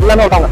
எல்லாமே விட்டாங்க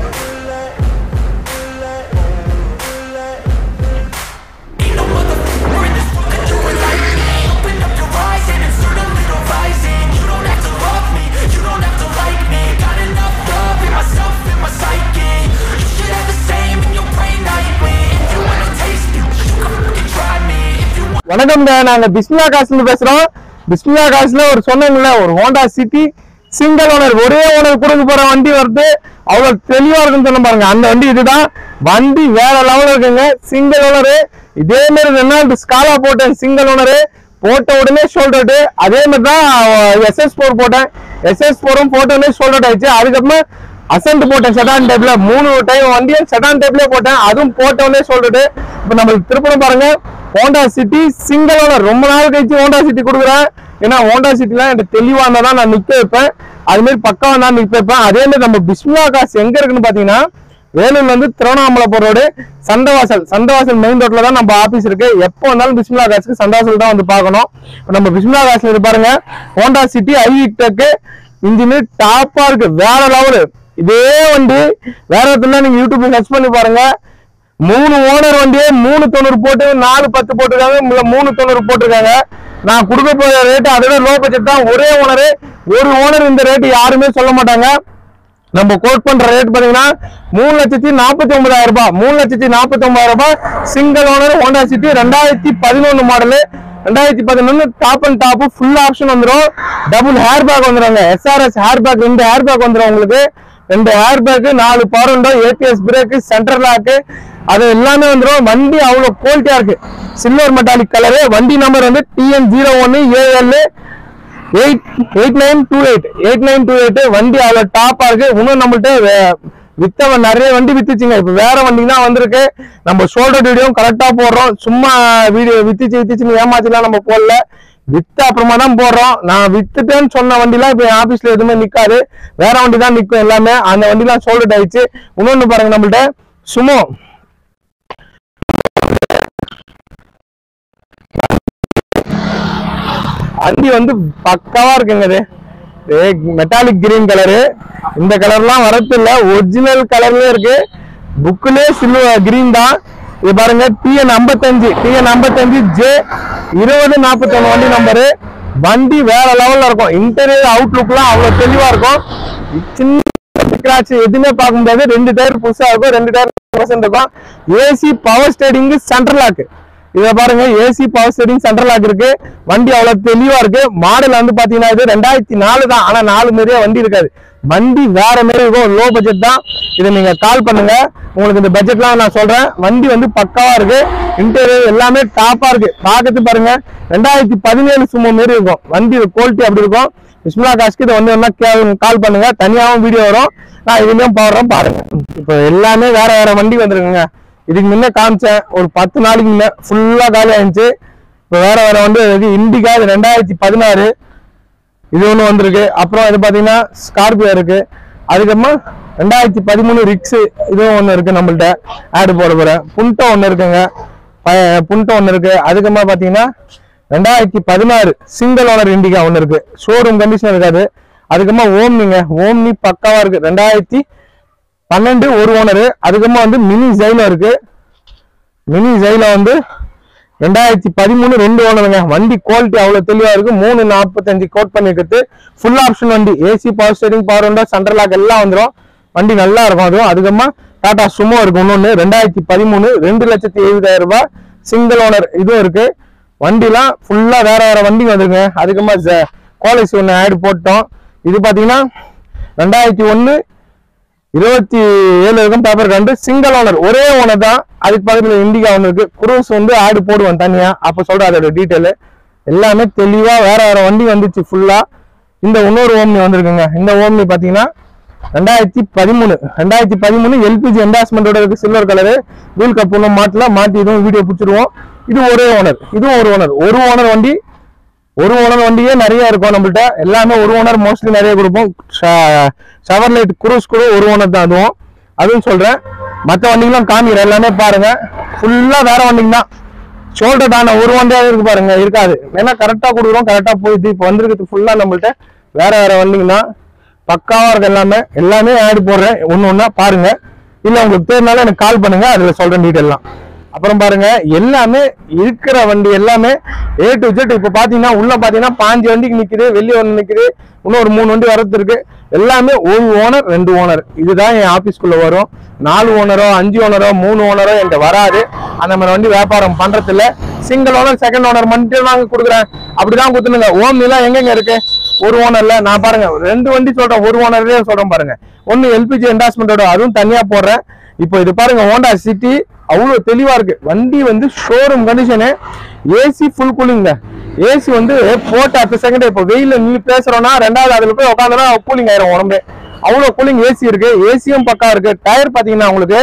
வணக்கம்ங்க நாங்க பிஸ்மிலா காசுல பேசுறோம் பிஸ்மிலா காசுல ஒரு சொன்னீங்கல்ல ஒரு ஹோண்டா சிட்டி சிங்கிள் ஓனர் ஒரே ஓனர் கொடுக்க போற வண்டி வருது அவ்வளவு தெளிவா இருக்குன்னு சொன்ன பாருங்க அந்த வண்டி இதுதான் வண்டி வேற லெவல் இருக்குங்க சிங்கிள் ஓனரு இதே மாதிரி ரெனால்டு ஸ்காலா போட்டேன் சிங்கிள் ஓனரு போட்ட உடனே ஷோல்டர் அதே மாதிரி தான் எஸ்எஸ் ஃபோர் போட்டேன் எஸ்எஸ் ஃபோரும் போட்ட உடனே ஷோல்டர் ஆயிடுச்சு அதுக்கப்புறமா அசன்ட் போட்டேன் செடான் டைப்ல மூணு டைம் வண்டியை செடான் டைப்ல போட்டேன் அதுவும் போட்ட உடனே சொல்லிட்டு இப்ப நம்மளுக்கு திருப்பணம் பாருங்க ஹோண்டா சிட்டி சிங்கிள் ஓனர் ரொம்ப நாள் கழிச்சு ஹோண்டா சிட்டி கொடுக்குறேன் ஏன்னா ஹோண்டா சிட்டிலாம் எனக்கு தெளிவா இருந்தா தான் நான் நிக்க வைப்பேன் அது மாதிரி பக்காவா தான் நிக்க வைப்பேன் அதே மாதிரி நம்ம பிஸ்மிலா காசு எங்க இருக்குன்னு பாத்தீங்கன்னா வேலூர்ல இருந்து திருவண்ணாமலை ரோடு சந்தவாசல் சந்தவாசல் மெயின் ரோட்ல தான் நம்ம ஆபீஸ் இருக்கு எப்போ வந்தாலும் பிஸ்மிலா காசுக்கு சந்தவாசல் தான் வந்து பார்க்கணும் இப்ப நம்ம பிஸ்மிலா காசுல இது பாருங்க Honda City I tech engine டாப்பா இருக்கு வேற லெவலு இதே வண்டி வேற இடத்துல நீங்க யூடியூப்ல சர்ச் பண்ணி பாருங்க மூணு ஓனர் வண்டியே மூணு தொண்ணூறு போட்டு நாலு பத்து போட்டிருக்காங்க இல்ல மூணு தொண்ணூறு போட்டிருக்காங்க நான் கொடுக்க போற ரேட்டு அதோட லோ பட்ஜெட் தான் ஒரே ஓனரு ஒரு ஓனர் இந்த ரேட்டு யாருமே சொல்ல மாட்டாங்க நம்ம கோட் பண்ற ரேட் பாத்தீங்கன்னா மூணு லட்சத்தி நாற்பத்தி ஒன்பதாயிரம் ரூபாய் மூணு லட்சத்தி நாற்பத்தி ஒன்பதாயிரம் ரூபாய் சிங்கிள் ஓனர் ஹோண்டா சிட்டி ரெண்டாயிரத்தி பதினொன்னு மாடலு ரெண்டாயிரத்தி பதினொன்னு top end top full option வந்துடும் டபுள் ஹேர் பேக் வந்துருங்க எஸ்ஆர்எஸ் ஹேர் பேக் ரெண்டு ஹேர் பேக் வந்துடும் உங்களுக்கு ரெண்டு ஹேர் பேக் நாலு power window ABS brake center lock அது எல்லாமே வந்துடும் வண்டி அவ்வளவு குவாலிட்டியா இருக்கு சில்வர் மெட்டாலிக் கலரு வண்டி நம்பர் வந்து டிஎன் ஜீரோ ஒன்னு AL eight eight nine two eight eight nine two eight வண்டி அவ்வளோ டாப்பா இருக்கு இன்னும் நம்மள்ட்ட வே- வித்த நிறைய வண்டி வித்துச்சுங்க இப்ப வேற வண்டி தான் வந்திருக்கு நம்ம ஷோல்டர் வீடியோ கரெக்டா போடுறோம் சும்மா வீடியோ வித்துச்சு வித்துச்சுன்னு ஏமாச்சுலாம் நம்ம போடல வித்து அப்புறமா தான் போடுறோம் நான் வித்துட்டேன்னு சொன்ன வண்டிலாம் இப்ப என் ஆபீஸ்ல எதுவுமே நிக்காது வேற வண்டி தான் நிக்கும் எல்லாமே அந்த வண்டிலாம் சோல்ட் ஆயிடுச்சு இன்னொன்னு பாருங்க நம்மள்ட்ட சுமோ வண்டி வந்து பக்காவா இருக்குங்க இது மெட்டாலிக் கிரீன் கலரு இந்த கலர்லாம் வரது இல்ல ஒரிஜினல் கலர்ல இருக்கு புக்லயே சில்வர் கிரீன் தான் இது பாருங்க டிஎன் ஐம்பத்தஞ்சு டிஎன் ஐம்பத்தஞ்சு ஜே இருபது நாற்பத்தொன்னு வண்டி நம்பரு வண்டி வேற லெவல்ல இருக்கும் இன்டீரியர் அவுட்லுக்லாம் அவ்வளவு தெளிவா இருக்கும் சின்ன ஸ்கிராட்ச் எதுவுமே பார்க்க முடியாது ரெண்டு டயர் புதுசா இருக்கும் ரெண்டு டயர் இருக்கும் AC power steering central lock இத பாருங்க AC power steering central lock இருக்கு வண்டி அவ்வளவு தெளிவா இருக்கு மாடல் வந்து பாத்தீங்கன்னா இது ரெண்டாயிரத்தி நாலு தான் ஆனா நாலு மாரியே வண்டி இருக்காது வண்டி வேற மாதிரி இருக்கும் லோ பட்ஜெட் தான் இதை நீங்க கால் பண்ணுங்க உங்களுக்கு இந்த பட்ஜெட்லாம் நான் சொல்றேன் வண்டி வந்து பக்காவா இருக்கு இன்டீரியர் எல்லாமே டாப்பா இருக்கு பார்க்கறது பாருங்க ரெண்டாயிரத்தி பதினேழு சும்மா மாரி இருக்கும் வண்டி குவாலிட்டி அப்படி இருக்கும் விஸ்மலா காசுக்கு இதை வந்து வேணா கால் பண்ணுங்க தனியாகவும் வீடியோ வரும் நான் இதுலயும் போடுறோம் பாருங்க இப்போ எல்லாமே வேற வேற வண்டி வந்திருக்குங்க இதுக்கு முன்ன காமிச்சேன் ஒரு பத்து நாளைக்கு முன்ன ஃபுல்லா காலி ஆயிடுச்சு இப்போ வேற வேற வண்டி இருக்கு இண்டிகா இது ரெண்டாயிரத்தி பதினாறு இது ஒன்று வந்திருக்கு அப்புறம் இது பார்த்தீங்கன்னா ஸ்கார்பியோ இருக்கு அதுக்கப்புறமா ரெண்டாயிரத்தி பதிமூணு ரிக்ஸு இதுவும் ஒன்று இருக்கு நம்மள்ட்ட ஆடு போட போகிறேன் புண்டோ ஒன்று இருக்குங்க ப- புண்டோ ஒன்று இருக்கு அதுக்கப்புறமா பார்த்தீங்கன்னா ரெண்டாயிரத்தி பதினாறு சிங்கிள் ஓனர் இண்டிகா ஒன்று இருக்கு ஷோரூம் கண்டிஷன் இருக்காது அதுக்கப்புறமா ஓம்னிங்க ஓம்னி பக்காவா இருக்கு ரெண்டாயிரத்தி பன்னெண்டு ஒரு ஓனரு அதுக்கப்புறமா வந்து மினி ஜைலோ இருக்கு மினி ஜைலோ வந்து ரெண்டாயிரத்தி பதிமூணு ரெண்டு ஓனருங்க வண்டி குவாலிட்டி அவ்வளவு தெளிவா இருக்கு மூணு நாற்பத்தஞ்சு கோட் பண்ணிருக்குது ஃபுல் ஆப்ஷன் வண்டி AC power steering power window central lock எல்லாம் வந்துடும் வண்டி நல்லா இருக்கும் அதுவும் அதுக்கப்புறமா டாடா சுமோ இருக்கு இன்னொன்னு ரெண்டாயிரத்தி பதிமூணு ரெண்டு லட்சத்தி எழுபதாயிரம் ரூபாய் சிங்கிள் ஓனர் இதுவும் இருக்கு வண்டிலாம் ஃபுல்லா வேற வேற வண்டி வந்துருங்க அதுக்கப்புறமா காலேஜ் ஒன்று ஆட் போட்டோம் இது பாத்தீங்கன்னா ரெண்டாயிரத்தி ஒன்னு இருபத்தி ஏழு இருக்கும் பேப்பர் கண்டு சிங்கிள் ஓனர் ஒரே ஓனர் தான் அதுக்கு பக்கத்துல இண்டிகா ஒன்று இருக்கு குரூஸ் வந்து ஆடு போடுவேன் தனியா அப்ப சொல்றேன் அதோட டீட்டெயில் எல்லாமே தெளிவா வேற வேற வண்டி வந்துச்சு ஃபுல்லா இந்த இன்னொரு ஓம்னி வந்திருக்குங்க இந்த ஓம்னி பாத்தீங்கன்னா ரெண்டாயிரத்தி பதிமூணு ரெண்டாயிரத்தி பதிமூணு எல்பிஜி என்டாஸ்மெண்டோட இருக்கு சில்வர் கலரு வீல் கப் ஒன்றும் மாட்டல மாட்டி இதுவும் வீடியோ பிடிச்சிருவோம் இது ஒரே ஓனர் இதுவும் ஒரு ஓனர் ஒரு ஓனர் வண்டி ஒரு ஓனர் வண்டியே நிறைய இருக்கும் நம்மள்ட்ட எல்லாமே ஒரு ஓனர் மோஸ்ட்லி நிறைய கொடுப்போம் ஷவர் லைட் குரூஸ் கூட ஒரு ஓனர் தான் அதுவும் அதுவும் சொல்றேன் மற்ற வண்டிங்களாம் காமிக்கிறேன் எல்லாமே பாருங்க ஃபுல்லா வேற வண்டிங்க தான் ஷோல்டர் தானே ஒரு வண்டியாவது இருக்கு பாருங்க இருக்காது ஏன்னா கரெக்டா கொடுக்குறோம் கரெக்டா போயிடுது இப்போ வந்திருக்கிறது ஃபுல்லா நம்மள்ட்ட வேற வேற வண்டிங்க தான் பக்காவா இருக்கு எல்லாமே எல்லாமே ஆட் போடுறேன் ஒண்ணு ஒண்ணா பாருங்க இல்ல உங்களுக்கு தேவைனாலும் எனக்கு கால் பண்ணுங்க அதுல சொல்றேன் டீட்டெயிலாம் அப்புறம் பாருங்க எல்லாமே இருக்கிற வண்டி எல்லாமே ஏ டு ஜெட் இப்ப பாத்தீங்கன்னா உள்ள பாத்தீங்கன்னா பாஞ்சு வண்டிக்கு நிக்குது வெளிய ஒண்ணு நிக்குது இன்னும் ஒரு மூணு வண்டி வரது இருக்கு எல்லாமே ஒரு ஓனர் ரெண்டு ஓனர் இதுதான் என் ஆபீஸ்க்குள்ள வரும் நாலு ஓனரோ அஞ்சு ஓனரோ மூணு ஓனரோ என்கிட்ட வராது அந்த மாதிரி வண்டி வியாபாரம் பண்றது இல்ல சிங்கிள் ஓனர் செகண்ட் ஓனர் மட்டும் நாங்க கொடுக்குறேன் அப்படிதான் குத்துனுங்க ஓம் எல்லாம் எங்கெங்க இருக்கு ஒரு ஓனர்ல நான் பாருங்க ரெண்டு வண்டி சொல்றேன் ஒரு ஓனரே சொல்றேன் பாருங்க ஒன்னு எல்பிஜி என்டாஸ்மெண்டோட அதுவும் தனியா போடுறேன் இப்போ இது பாருங்க ஹோண்டா சிட்டி அவ்வளவு தெளிவா இருக்கு வண்டி வந்து ஷோரூம் கண்டிஷனு ஏசி ஃபுல் கூலிங்க ஏசி வந்து போட்ட அடுத்த செகண்ட் இப்போ வெயில நின்று பேசுறோம்னா ரெண்டாவது அதுல போய் உட்காந்தோம்னா கூலிங் ஆயிரும் உடம்பு அவ்வளவு கூலிங் ஏசி இருக்கு ஏசியும் பக்கா இருக்கு டயர் பாத்தீங்கன்னா உங்களுக்கு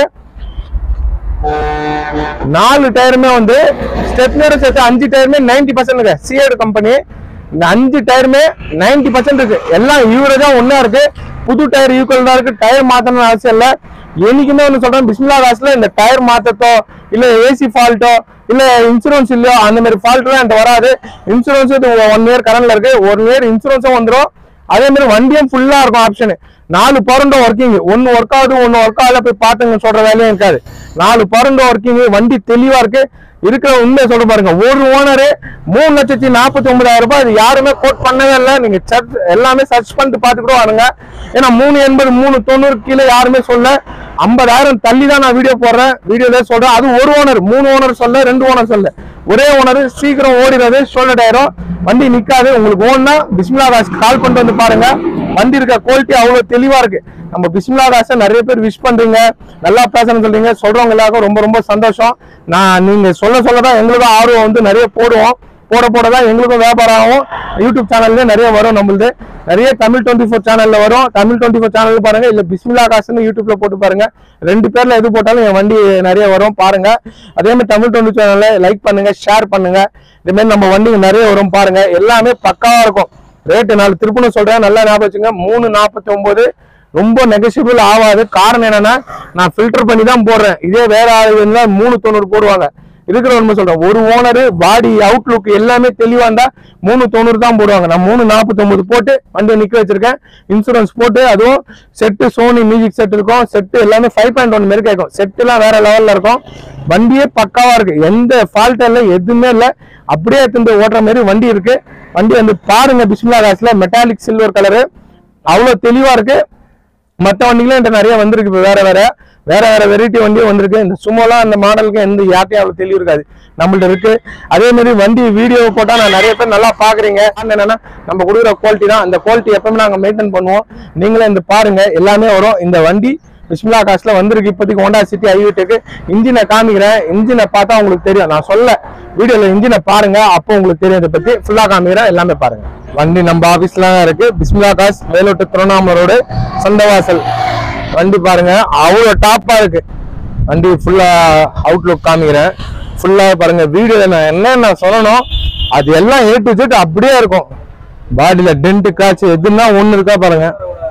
நாலு டயருமே வந்து ஸ்டெப்னரோட சேர்த்து அஞ்சு டயருமே நைன்டி பர்சன்ட் சிஏடு கம்பெனி இந்த அஞ்சு டயருமே நைன்டி பர்சன்ட் இருக்கு எல்லாம் இவரே தான் ஒண்ணா இருக்கு புது டயர் ஈக்குவல் தான் இருக்கு டயர் மாத்தணும்னு அவசியம் இல்ல என்னைக்குமே ஒண்ணு சொல்றேன் பிஸ்மிலா காசுல இந்த டயர் மாத்தத்தோ இல்ல ஏசி ஃபால்ட்டோ இல்ல இன்சூரன்ஸ் இல்லையோ அந்த மாதிரி ஃபால்ட்லாம் என்கிட்ட வராது இன்சூரன்ஸ் ஒன் இயர் கரண்ட்ல இருக்கு ஒன் இயர் இன்சூரன்ஸும் வந்துடும் அதே மாதிரி வண்டியும் ஃபுல்லா இருக்கும் ஆப்ஷன் நாலு பரண்டோ ஒர்க்கிங் ஒன்னு ஒர்க் ஆகுது ஒன்னு ஒர்க் ஆகல போய் பாத்துங்க சொல்ற வேலையும் இருக்காது நாலு பரண்டோ ஒர்க்கிங் வண்டி தெளிவா இருக்கு இருக்கிற உண்மையை சொல்ற பாருங்க ஒரு ஓனரு மூணு லட்சத்தி நாற்பத்தி ஒன்பதாயிரம் ரூபாய் இது யாருமே கோட் பண்ணவே இல்லை நீங்க search- எல்லாமே சர்ச் பண்ணிட்டு பார்த்து கூட வாருங்க ஏன்னா மூணு எண்பது மூணு தொண்ணூறு கீழே யாருமே சொல்ல ஐம்பதாயிரம் தள்ளி தான் நான் வீடியோ போடுறேன் வீடியோல சொல்றேன் அது ஒரு ஓனர் மூணு ஓனர் சொல்ல ரெண்டு ஓனர் சொல்ல ஒரே ஓனர் சீக்கிரம் ஓடிடுறது ஷோல்டர் ஆயிரும் வண்டி நிக்காது உங்களுக்கு ஓன்னா பிஸ்மிலா தாஸ் கால் பண்ணிட்டு வந்து பாருங்க வண்டி இருக்க குவாலிட்டி அவ்வளவு தெளிவா இருக்கு நம்ம பிஸ்மிலா தாஸை நிறைய பேர் விஷ் பண்றீங்க நல்லா பேசணும்னு சொல்றீங்க சொல்றவங்க எல்லாருக்கும் ரொம்ப ரொம்ப சந்தோஷம் நான் நீங்க சொல்ல சொல்லதான் எங்களுக்கும் ஆர்வம் வந்து நிறைய போடுவோம் போட போட தான் எங்களுக்கும் வியாபாரம் ஆகும் யூடியூப் சேனல்ல நிறைய வரும் நம்மளுது நிறைய தமிழ் டுவெண்ட்டி ஃபோர் சேனல்ல வரும் தமிழ் டுவெண்ட்டி ஃபோர் சேனல் பாருங்க இல்ல பிஸ்மிலா காசுன்னு யூடியூப்ல போட்டு பாருங்க ரெண்டு பேர்ல எது போட்டாலும் என் வண்டி நிறைய வரும் பாருங்க அதே மாதிரி தமிழ் டுவெண்ட்டி சேனல்ல லைக் பண்ணுங்க ஷேர் பண்ணுங்க இதே மாதிரி நம்ம வண்டிங்க நிறைய வரும் பாருங்க எல்லாமே பக்காவா இருக்கும் ரேட்டு நாலு திருப்பணும் சொல்றேன் நல்லா ஞாபகம் வச்சுங்க மூணு நாற்பத்தி ஒன்பது ரொம்ப நெகசிபிள் ஆகாது காரணம் என்னன்னா நான் ஃபில்டர் பண்ணி தான் போடுறேன் இதே வேற ஆள் இருந்தா மூணு தொண்ணூறு போடுவாங்க இருக்கிற உண்மை சொல்றேன் ஒரு ஓனர் பாடி அவுட்லுக் எல்லாமே தெளிவா இருந்தா மூணு தொண்ணூறு தான் போடுவாங்க நான் மூணு நாற்பத்தொன்பது போட்டு வண்டியை நிக்க வச்சிருக்கேன் இன்சூரன்ஸ் போட்டு அதுவும் செட்டு சோனி மியூசிக் செட் இருக்கும் செட்டு எல்லாமே ஃபைவ் பாயிண்ட் ஒன் மாரி கேட்கும் செட்டுலாம் வேற லெவல்ல இருக்கும் வண்டியே பக்காவா இருக்கு எந்த ஃபால்ட் இல்லை எதுவுமே இல்லை அப்படியே எடுத்துட்டு போய் ஓட்டுற மாதிரி வண்டி இருக்கு வண்டி வந்து பாருங்க பிஸ்மிலா காசுல மெட்டாலிக் சில்வர் கலரு அவ்வளவு தெளிவா இருக்கு மற்ற வண்டிகளும் என்கிட்ட நிறைய வந்திருக்கு இப்போ வேற வேற வேற வேற வெரைட்டி வண்டியும் வந்திருக்கு இந்த சுமோலாம் அந்த மாடலுக்கு எந்த யார்ட்டையும் அவ்வளவு தெளிவு இருக்காது நம்மள்ட்ட இருக்கு அதே மாதிரி வண்டி வீடியோ போட்டா நான் நிறைய பேர் நல்லா பாக்குறீங்க காரணம் என்னன்னா நம்ம கொடுக்குற குவாலிட்டி தான் அந்த குவாலிட்டி எப்பவுமே நாங்க மெயின்டைன் பண்ணுவோம் நீங்களும் இந்த பாருங்க எல்லாமே வரும் இந்த வண்டி பிஸ்மிலா காசுல வந்திருக்கு இப்போதைக்கு ஹோண்டா சிட்டி ஐவிட்டுக்கு இன்ஜினை காமிக்கிறேன் இன்ஜினை பார்த்தா உங்களுக்கு தெரியும் நான் சொல்ல வீடியோல இன்ஜினை பாருங்க அப்போ உங்களுக்கு தெரியும் இதை பத்தி ஃபுல்லா காமிக்கிறேன் எல்லாமே பாருங்க வண்டி நம்ம ஆபீஸ்ல தான் இருக்கு பிஸ்மிலா காஸ் வேலோட்டு திருவண்ணாமலை ரோடு சந்தவாசல் வண்டி பாருங்க அவ்வளோ டாப்பா இருக்கு வண்டி ஃபுல்லா அவுட்லுக் காமிக்கிறேன் ஃபுல்லா பாருங்க வீடியோல நான் என்ன நான் சொல்லணும் அது எல்லாம் ஏ டு ஜெட் அப்படியே இருக்கும் பாடியில டென்ட் காய்ச்சி எதுன்னா ஒண்ணு இருக்கா பாருங்க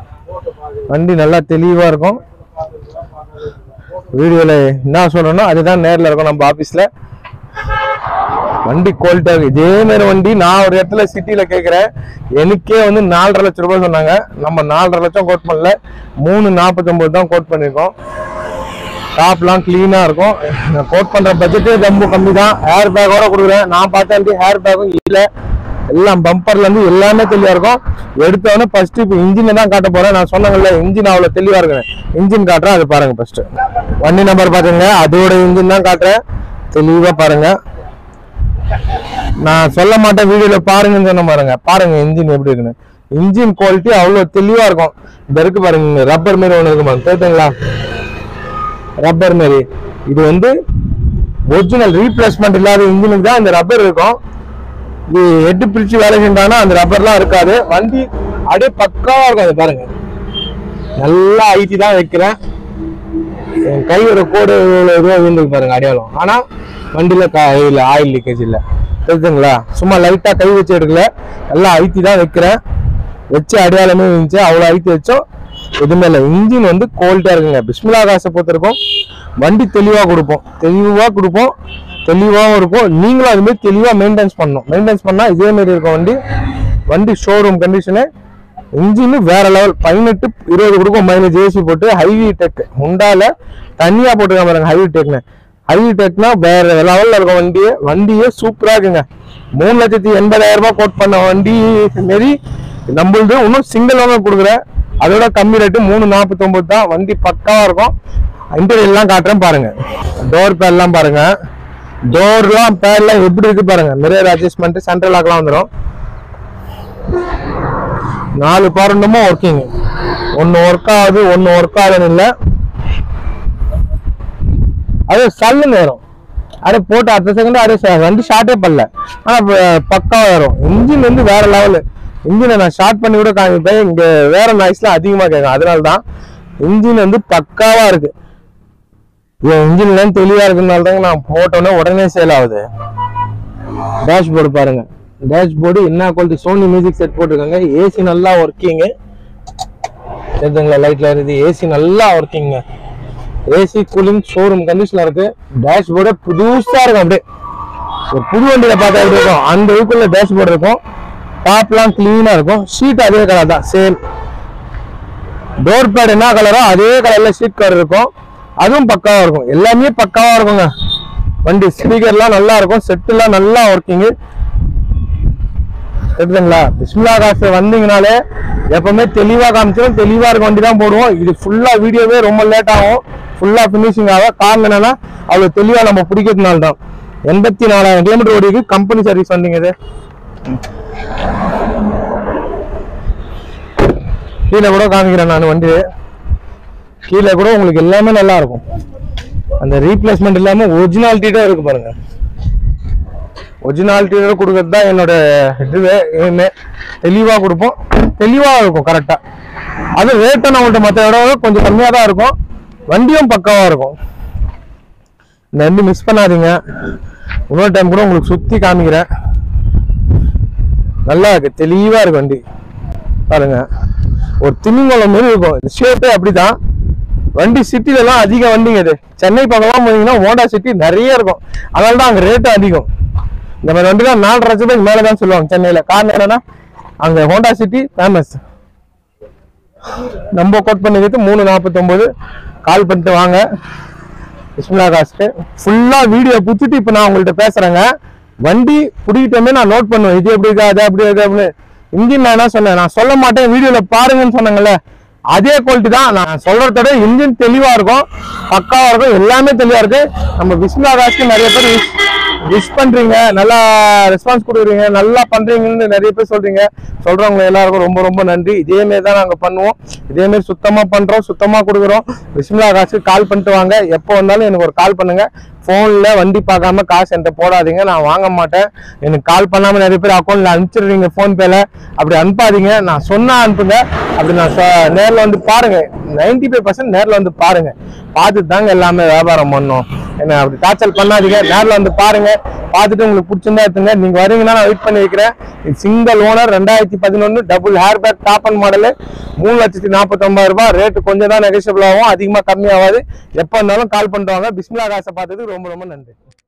வண்டி நல்லா தெளிவா இருக்கும் வீடியோல என்ன சொல்லணும் அதுதான் நேர்ல இருக்கும் நம்ம ஆபீஸ்ல வண்டி குவாலிட்டியா இருக்கு இதே மாதிரி வண்டி நான் ஒரு இடத்துல சிட்டில கேக்குறேன் எனக்கே வந்து நாலரை லட்சம் ரூபாய் சொன்னாங்க நம்ம நாலரை லட்சம் கோட் பண்ணல மூணு நாற்பத்தொன்பது தான் கோட் பண்ணிருக்கோம் டாப்லாம் கிளீனா இருக்கும் நான் கோட் பண்ற பட்ஜெட்டே ரொம்ப கம்மி தான் ஹேர் பேக்கோட கொடுக்குறேன் நான் பார்த்தேன் ஹேர் பேக்கும் இல்ல எல்லாம் பம்பர்ல இருந்து எல்லாமே தெளிவா இருக்கும் எடுத்தவொடனே ஃபர்ஸ்ட் இப்போ இன்ஜினை தான் காட்ட போறேன் நான் சொன்னேன்ல இன்ஜின் அவ்வளவு தெளிவா இருக்கு இன்ஜின் காட்டுறேன் அது பாருங்க ஃபர்ஸ்ட் வண்டி நம்பர் பாத்துங்க அதோட இன்ஜின் தான் காட்டுறேன் தெளிவா பாருங்க நான் சொல்ல மாட்டேன் வீடியோல பாருங்கன்னு சொன்ன பாருங்க பாருங்க இன்ஜின் எப்படி இருக்குன்னு இன்ஜின் குவாலிட்டி அவ்வளவு தெளிவா இருக்கும் இந்த இருக்கு பாருங்க ரப்பர் மாரி ஒன்று இருக்கு பாருங்க கேட்டுங்களா ரப்பர் மாரி இது வந்து ஒரிஜினல் ரீப்ளேஸ்மெண்ட் இல்லாத இன்ஜினுக்கு தான் இந்த ரப்பர் இருக்கும் இது ஹெட் பிரிச்சு வேலை செஞ்சாங்கன்னா அந்த ரப்பர்லாம் இருக்காது வண்டி அப்படியே பக்காவா இருக்கும் அது பாருங்க நல்லா ஐட்டி தான் வைக்கிறேன் என் கை ஒரு கோடு இவ்வளவு இதுவா விழுந்துருக்கு பாருங்க அடையாளம் ஆனா வண்டியில கா இல்ல ஆயில் லீக்கேஜ் இல்ல தெரியுதுங்களா சும்மா லைட்டா கை வச்சு எடுக்கல நல்லா ஐத்தி தான் வைக்கிறேன் வச்சு அடையாளமே இருந்துச்சு அவ்வளவு ஐத்தி வச்சோம் எதுவுமே இல்லை இன்ஜின் வந்து குவாலிட்டியா இருக்குங்க பிஸ்மிலா காசை பொறுத்திருக்கும் வண்டி தெளிவா கொடுப்போம் தெளிவா கொடுப்போம் தெளிவாகவும் இருக்கும் நீங்களும் அது மாதிரி தெளிவா மெயின்டைன்ஸ் பண்ணணும் மெயின்டைன்ஸ் பண்ணா இதே மாதிரி இருக்கும் வண்டி வண்டி ஷோரூம் கண்டிஷனு இன்ஜின் வேற லெவல் பதினெட்டு இருபது கொடுக்கும் மைலேஜ் ஏசி போட்டு ஹைவி டெக் முண்டால தனியா போட்டுருக்காங்க பாருங்க ஹைவி டெக்னு ஹைவி டெக்னா வேற லெவல்ல இருக்கும் வண்டியே வண்டியே சூப்பரா இருக்குங்க மூணு லட்சத்தி எண்பதாயிரம் ரூபாய் கோட் பண்ண வண்டி மாரி நம்மளுது இன்னும் சிங்கிள் ஓனர் கொடுக்குறேன் அதோட கம்மி ரேட்டு மூணு நாற்பத்தொம்பது தான் வண்டி பக்காவா இருக்கும் இன்டீரியர் எல்லாம் காட்டுறேன் பாருங்க டோர் பேர்லாம் பாருங்க டோர்லாம் பேர்லாம் எப்படி இருக்கு பாருங்க மிரர் அட்ஜஸ்ட்மெண்ட் சென்ட்ரல் லாக்லாம் வந்துடும் நாலு பரண்டமும் ஒர்க்கிங் ஒன்னு ஒர்க் ஆகுது ஒன்னு ஒர்க் ஆகுதுன்னு இல்லை அது சல்லு நேரம் அடே போட்டு அடுத்த செகண்ட் அடே ச- வண்டி ஷார்ட்டே பண்ணல ஆனா ப- பக்காவா வரும் இன்ஜின் வந்து வேற லெவலு இன்ஜினை நான் ஷார்ட் பண்ணி கூட காமிப்பேன் இங்க வேற நாய்ஸ்லாம் அதிகமா கேட்கும் அதனால தான் இன்ஜின் வந்து பக்காவா இருக்கு என் இன்ஜின்லாம் தெளிவா இருக்குனால தாங்க நான் போட்டோன்னே உடனே சேல் ஆகுது டேஷ்போர்டு பாருங்க டேஷ்போர்டு என்ன குவாலிட்டி சோனி மியூசிக் செட் போட்டிருக்காங்க ஏசி நல்லா ஒர்க்கிங்கு தெரிஞ்சுங்களா லைட்ல இருக்குது ஏசி நல்லா ஒர்க்கிங்க ஏசி கூலிங் ஷோரூம் கண்டிஷன்ல இருக்கு டேஷ்போர்டு புதுசா இருக்கும் அப்படியே ஒரு புது வண்டியில பார்த்தா எப்படி இருக்கும் அந்த இதுக்குள்ள டேஷ்போர்டு இருக்கும் டாப்லாம் கிளீனா இருக்கும் ஷீட் அதே கலர் தான் சேம் டோர் பேட் என்ன கலரோ அதே கலர்ல ஷீட் கவர் இருக்கும் அதுவும் பக்காவா இருக்கும் எல்லாமே பக்காவா இருக்குங்க வண்டி ஸ்பீக்கர்லாம் நல்லா இருக்கும் செட்டுலாம் நல்லா ஒர்க்கிங்கு தெரியுதுங்களா பிஸ்மிலா காசு வந்தீங்கனாலே எப்பவுமே தெளிவா காமிச்சோம் தெளிவா இருக்க வண்டி தான் போடுவோம் இது ஃபுல்லா வீடியோவே ரொம்ப லேட் ஆகும் ஃபுல்லா ஃபினிஷிங் ஆகும் காரணம் என்னன்னா அவ்வளவு தெளிவா நம்ம பிடிக்கிறதுனால தான் எண்பத்தி நாலாயிரம் கிலோமீட்டர் ஓடிக்கு கம்பெனி சர்வீஸ் வந்தீங்க இது கீழே கூட காமிக்கிறேன் நான் வண்டி கீழே கூட உங்களுக்கு எல்லாமே நல்லா இருக்கும் அந்த ரீப்ளேஸ்மெண்ட் இல்லாம ஒரிஜினாலிட்டியோட இருக்கு பாருங்க ஒரிஜினாலிட்டியோட கொடுக்கறது தான் என்னோட இதுவே எய்மே தெளிவாக கொடுப்போம் தெளிவாக இருக்கும் கரெக்டாக அது ரேட்டும் நம்மள்ட்ட மற்ற விட கொஞ்சம் கம்மியாக தான் இருக்கும் வண்டியும் பக்காவாக இருக்கும் இந்த வண்டி மிஸ் பண்ணாதீங்க இன்னொரு டைம் கூட உங்களுக்கு சுற்றி காமிக்கிறேன் நல்லா இருக்கு தெளிவாக இருக்கு வண்டி பாருங்க ஒரு திமிங்கலம் மாதிரி இருக்கும் இந்த ஷேப்பே அப்படிதான் வண்டி சிட்டிலலாம் அதிக வண்டிங்க இது சென்னை பக்கம்லாம் போனீங்கன்னா ஹோண்டா சிட்டி நிறைய இருக்கும் அதனால தான் அங்கே ரேட்டு அதிகம் இந்த மாதிரி வண்டி தான் நாலரை லட்சம் ரூபாய்க்கு மேலே தான் சொல்லுவாங்க சென்னையில் காரணம் என்னன்னா அங்கே ஹோண்டா சிட்டி ஃபேமஸ் நம்ம கோட் பண்ணிக்கிட்டு மூணு நாற்பத்தொம்போது கால் பண்ணிட்டு வாங்க பிஸ்மிலா காஸ்ட்டு ஃபுல்லாக வீடியோ புடிச்சிட்டு இப்போ நான் உங்கள்கிட்ட பேசுகிறேங்க வண்டி பிடிக்கிட்டோமே நான் நோட் பண்ணுவேன் இது எப்படி இருக்கா அது அப்படி இருக்கு அப்படின்னு இன்ஜின் நான் என்ன சொன்னேன் நான் சொல்ல மாட்டேன் வீடியோவில் பாருங்கன்னு சொன்னாங்கல்ல அதே குவாலிட்டி தான் நான் சொல்றதோட இன்ஜின் தெளிவா இருக்கும் பக்காவா இருக்கும் எல்லாமே தெளிவா இருக்கு நம்ம பிஸ்மிலா காஸ்க்கு நிறைய பேர் விஷ் பண்றீங்க நல்லா ரெஸ்பான்ஸ் கொடுக்குறீங்க நல்லா பண்றீங்கன்னு நிறைய பேர் சொல்றீங்க சொல்றவங்க எல்லாருக்கும் ரொம்ப ரொம்ப நன்றி இதே மாதிரி தான் நாங்க பண்ணுவோம் இதே மாதிரி சுத்தமா பண்றோம் சுத்தமா கொடுக்குறோம் பிஸ்மிலா காசுக்கு கால் பண்ணிட்டு வாங்க எப்போ வந்தாலும் எனக்கு ஒரு கால் பண்ணுங்க ஃபோன்ல வண்டி பார்க்காம காசு என்கிட்ட போடாதீங்க நான் வாங்க மாட்டேன் எனக்கு கால் பண்ணாம நிறைய பேர் அக்கௌண்ட்ல அனுப்பிச்சிடுறீங்க ஃபோன் பேல அப்படி அனுப்பாதீங்க நான் சொன்னா அனுப்புங்க அப்படி நான் சொ- நேர்ல வந்து பாருங்க 95% ஃபைவ் பர்சன்ட் நேர்ல வந்து பாருங்க பார்த்துட்டு தாங்க எல்லாமே வியாபாரம் பண்ணோம் என்ன அப்படி காய்ச்சல் பண்ணாதீங்க நேர்ல வந்து பாருங்க பார்த்துட்டு உங்களுக்கு பிடிச்சிருந்தா எடுத்துங்க நீங்க வரீங்கன்னா நான் வெயிட் பண்ணி வைக்கிறேன் இது சிங்கிள் ஓனர் ரெண்டாயிரத்தி பதினொன்று double air bag top end model மூணு லட்சத்தி நாற்பத்தொம்பது ரூபாய் ரேட்டு கொஞ்சம் தான் நெகோஷியபிள் ஆகும் அதிகமாக கம்மியாகாது எப்போ இருந்தாலும் கால் பண்ணிட்டு வாங்க பிஸ்மிலா காசை பார்த்ததுக்கு ரொம்ப ரொம்ப நன்றி